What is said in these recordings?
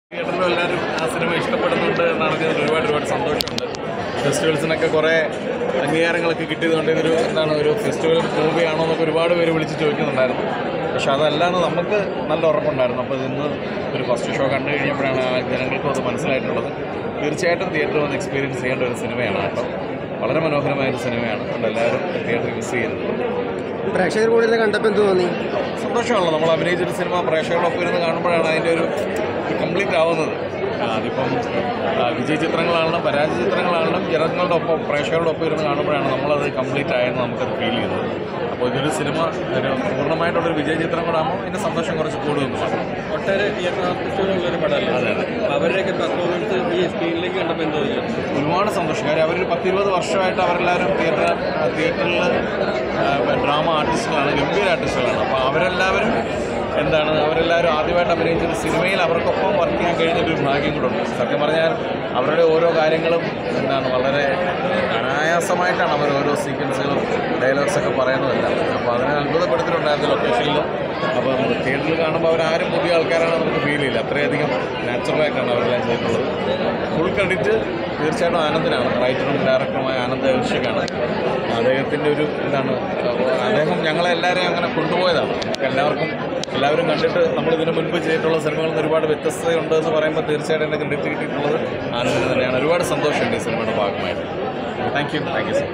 തിയേറ്ററിലും എല്ലാവരും ആ സിനിമ ഇഷ്ടപ്പെടുന്നുണ്ട് എന്നറിഞ്ഞതിൽ ഒരുപാട് ഒരുപാട് സന്തോഷമുണ്ട് ഫെസ്റ്റിവൽസിനൊക്കെ കുറേ അംഗീകാരങ്ങളൊക്കെ കിട്ടിയതുകൊണ്ട് ഇതൊരു എന്താണ് ഒരു ഫെസ്റ്റിവൽ മൂവിയാണോ എന്നൊക്കെ ഒരുപാട് പേര് വിളിച്ച് ചോദിക്കുന്നുണ്ടായിരുന്നു പക്ഷെ അതല്ലാന്ന് നമുക്ക് നല്ല ഉറപ്പുണ്ടായിരുന്നു അപ്പോൾ ഇന്ന് ഒരു ഫസ്റ്റ് ഷോ കണ്ടു കഴിഞ്ഞപ്പോഴാണ് ആ ജനങ്ങൾക്കും അത് മനസ്സിലായിട്ടുള്ളത് തീർച്ചയായിട്ടും തിയേറ്ററിൽ വന്ന് എക്സ്പീരിയൻസ് ചെയ്യേണ്ട ഒരു സിനിമയാണ് കേട്ടോ വളരെ മനോഹരമായ ഒരു സിനിമയാണ് അതുകൊണ്ട് എല്ലാവരും തിയേറ്ററിൽ മിസ് ചെയ്യുന്നത് പ്രേക്ഷകർ കൂടുതൽ കണ്ടപ്പോൾ എന്ത് തോന്നി സന്തോഷമാണല്ലോ നമ്മൾ അഭിനയിച്ചൊരു സിനിമ പ്രേക്ഷകരോടൊപ്പം ഇരുന്ന് കാണുമ്പോഴാണ് അതിൻ്റെ ഒരു കംപ്ലീറ്റ് ആവുന്നത് ആ, അതിപ്പം ആ, വിജയ ചിത്രങ്ങളാണെങ്കിലും പരാജയ ചിത്രങ്ങളാണെങ്കിലും ജനങ്ങളുടെ ഒപ്പം പ്രേക്ഷകരുടെ ഒപ്പം ഇരുന്ന് കാണുമ്പോഴാണ് നമ്മളത് കംപ്ലീറ്റ് ആയെന്ന് നമുക്കത് ഫീൽ ചെയ്യുന്നത് അപ്പോൾ ഇതൊരു സിനിമ ഒരു പൂർണ്ണമായിട്ടുള്ളൊരു വിജയ ചിത്രം കൂടെ ആകുമ്പോൾ അതിൻ്റെ സന്തോഷം കുറച്ച് കൂടുതലാണ് ഒട്ടേറെ തിയേറ്റർ ആർട്ടിസ്റ്റുകളുള്ളൊരു പടമല്ലേ അതെ അതെ അപ്പോൾ അവരുടെയൊക്കെ പെർഫോമൻസ് ഈ സ്ക്രീനിലേക്ക് കണ്ടപ്പോൾ എന്തോ തോന്നി ഒരുപാട് സന്തോഷം കാര്യം അവരൊരു പത്തിരുപത് വർഷമായിട്ട് അവരെല്ലാവരും തിയേറ്റർ തിയേറ്ററിൽ ഡ്രാമ ആർട്ടിസ്റ്റുകളാണ് ഗംഭീര ആർട്ടിസ്റ്റുകളാണ് അപ്പോൾ അവരെല്ലാവരും എന്താണ് അവരെല്ലാവരും ആദ്യമായിട്ട് അഭിനയിച്ചൊരു സിനിമയിൽ അവർക്കൊപ്പം വർക്ക് ചെയ്യാൻ കഴിഞ്ഞൊരു ഭാഗ്യം കൂടെ ഉണ്ട് സത്യം പറഞ്ഞാൽ അവരുടെ ഓരോ കാര്യങ്ങളും എന്താണ് വളരെ അനായാസമായിട്ടാണ് അവർ ഓരോ സീക്വൻസുകളും ഡയലോഗ്സ് ഒക്കെ പറയുന്നതെല്ലാം അപ്പോൾ അതിനെ അത്ഭുതപ്പെടുത്തിയിട്ടുണ്ടായിരുന്നു ലൊക്കേഷനിൽ അപ്പോൾ തിയേറ്ററിൽ കാണുമ്പോൾ അവരാരും പുതിയ ആൾക്കാരാണ് നമുക്ക് ഫീൽ ചെയ്യില്ല അത്രയധികം നാച്ചുറലായിട്ടാണ് അവരെല്ലാം ചെയ്തിട്ടുള്ളത് ഫുൾ ക്രെഡിറ്റ് തീർച്ചയായിട്ടും ആനന്ദിനാണ് റൈറ്ററും ഡയറക്ടറുമായ ആനന്ദ് അഭിഷേകാണ് അദ്ദേഹത്തിൻ്റെ ഒരു എന്താണ് അദ്ദേഹം ഞങ്ങളെ എല്ലാവരെയും അങ്ങനെ കൊണ്ടുപോയതാണ് നമുക്ക് എല്ലാവർക്കും എല്ലാവരും കണ്ടിട്ട് നമ്മൾ ഇതിനു മുൻപ് ചെയ്തിട്ടുള്ള സിനിമകളിൽ നിന്ന് ഒരുപാട് വ്യത്യസ്തതയുണ്ട് എന്ന് പറയുമ്പോൾ തീർച്ചയായിട്ടും എൻ്റെ ക്രെഡിറ്റ് കിട്ടിയിട്ടുള്ളത് ആനന്ദിന് തന്നെയാണ് ഒരുപാട് സന്തോഷമുണ്ട് ഈ സിനിമയുടെ ഭാഗമായിട്ട് thank you thank you sir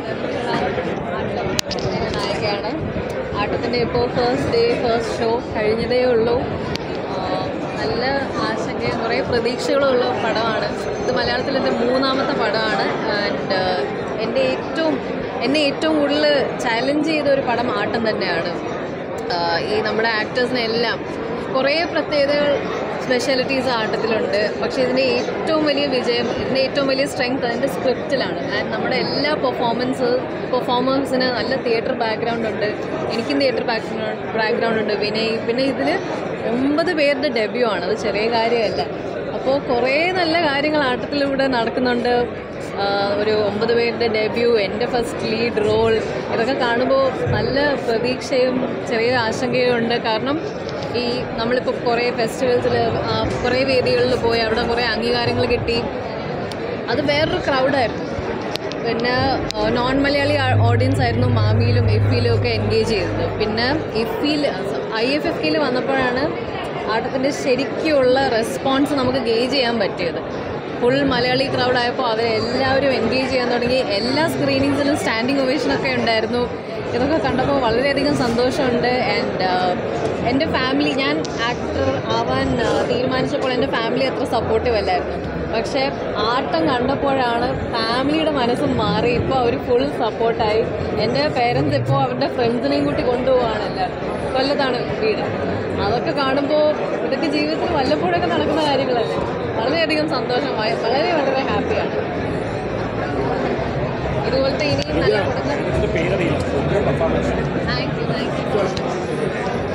നായികയാണ് ആട്ടത്തിൻ്റെ ഇപ്പോൾ ഫസ്റ്റ് ഡേ ഫസ്റ്റ് ഷോ കഴിഞ്ഞതേ ഉള്ളൂ ആ, നല്ല ആശങ്കയും കുറേ പ്രതീക്ഷകളും ഉള്ള പടമാണ് ഇത് മലയാളത്തിൽ എൻ്റെ മൂന്നാമത്തെ പടമാണ് ആൻഡ് എൻ്റെ ഏറ്റവും എന്നെ ഏറ്റവും കൂടുതൽ ചാലഞ്ച് ചെയ്ത ഒരു പടം ആട്ടം തന്നെയാണ് ആ, ഈ നമ്മുടെ ആക്ടേഴ്സിനെല്ലാം കുറേ പ്രത്യേകതകൾ സ്പെഷ്യാലിറ്റീസ് ആട്ടത്തിലുണ്ട് പക്ഷേ ഇതിൻ്റെ ഏറ്റവും വലിയ വിജയം ഇതിൻ്റെ ഏറ്റവും വലിയ സ്ട്രെങ്ത് അതിൻ്റെ സ്ക്രിപ്റ്റിലാണ് ആൻഡ് നമ്മുടെ എല്ലാ പെർഫോമൻസ് പെർഫോമേഴ്സിന് നല്ല തിയേറ്റർ ബാക്ക്ഗ്രൗണ്ട് ഉണ്ട് എനിക്കും തിയേറ്റർ ബാക്ക്ഗ്രൗണ്ട് ബാക്ക്ഗ്രൗണ്ട് ഉണ്ട് വിനയ് പിന്നെ ഇതിൽ ഒമ്പത് പേരുടെ ഡെബ്യൂ ആണ് അത് ചെറിയ കാര്യമല്ല അപ്പോൾ കുറേ നല്ല കാര്യങ്ങൾ ആട്ടത്തിലൂടെ നടക്കുന്നുണ്ട് ആഹ് ഒരു ഒമ്പത് പേരുടെ ഡെബ്യൂ എൻ്റെ ഫസ്റ്റ് ലീഡ് റോൾ ഇതൊക്കെ കാണുമ്പോൾ നല്ല പ്രതീക്ഷയും ചെറിയ ആശങ്കയും ഉണ്ട് കാരണം ഈ നമ്മളിപ്പോൾ കുറേ ഫെസ്റ്റിവൽസിൽ കുറേ വേദികളിൽ പോയി അവിടെ കുറേ അംഗീകാരങ്ങൾ കിട്ടി അത് വേറൊരു ക്രൗഡായിരുന്നു പിന്നെ നോൺ മലയാളി ഓഡിയൻസ് ആയിരുന്നു മാമിയിലും എഫിയിലും ഒക്കെ എൻഗേജ് ചെയ്തത് പിന്നെ എഫിയിൽ ഐ എഫ് എഫ് കെയിൽ വന്നപ്പോഴാണ് ആട്ടത്തിൻ്റെ ശരിക്കുള്ള റെസ്പോൺസ് നമുക്ക് ഗേജ് ചെയ്യാൻ പറ്റിയത് ഫുൾ മലയാളി ക്രൗഡ് ആയപ്പോൾ അവരെല്ലാവരും എൻഗേജ് ചെയ്യാൻ തുടങ്ങി എല്ലാ സ്ക്രീനിങ്സിലും സ്റ്റാൻഡിങ് ഒവേഷനൊക്കെ ഉണ്ടായിരുന്നു ഇതൊക്കെ കണ്ടപ്പോൾ വളരെയധികം സന്തോഷമുണ്ട് ആൻഡ് എൻ്റെ ഫാമിലി ഞാൻ ആക്ടർ ആവാൻ ആ, തീരുമാനിച്ചപ്പോൾ എൻ്റെ ഫാമിലി അത്ര സപ്പോർട്ടീവ് അല്ലായിരുന്നു പക്ഷേ ആട്ടം കണ്ടപ്പോഴാണ് ഫാമിലിയുടെ മനസ്സും മാറി ഇപ്പോൾ അവർ ഫുൾ സപ്പോർട്ടായി എൻ്റെ പേരൻസ് ഇപ്പോൾ അവരുടെ ഫ്രണ്ട്സിനെയും കൂട്ടി കൊണ്ടുപോവാണ് എല്ലാവരും കൊല്ലത്താണ് വീട് അതൊക്കെ കാണുമ്പോൾ ഇതൊക്കെ ജീവിതത്തിൽ വല്ലപ്പോഴൊക്കെ നടക്കുന്ന കാര്യങ്ങളല്ലേ വളരെയധികം സന്തോഷമായി വളരെ വളരെ ഹാപ്പിയാണ് ഇതുപോലത്തെ ഇനിയും നല്ല താങ്ക് യു താങ്ക് യു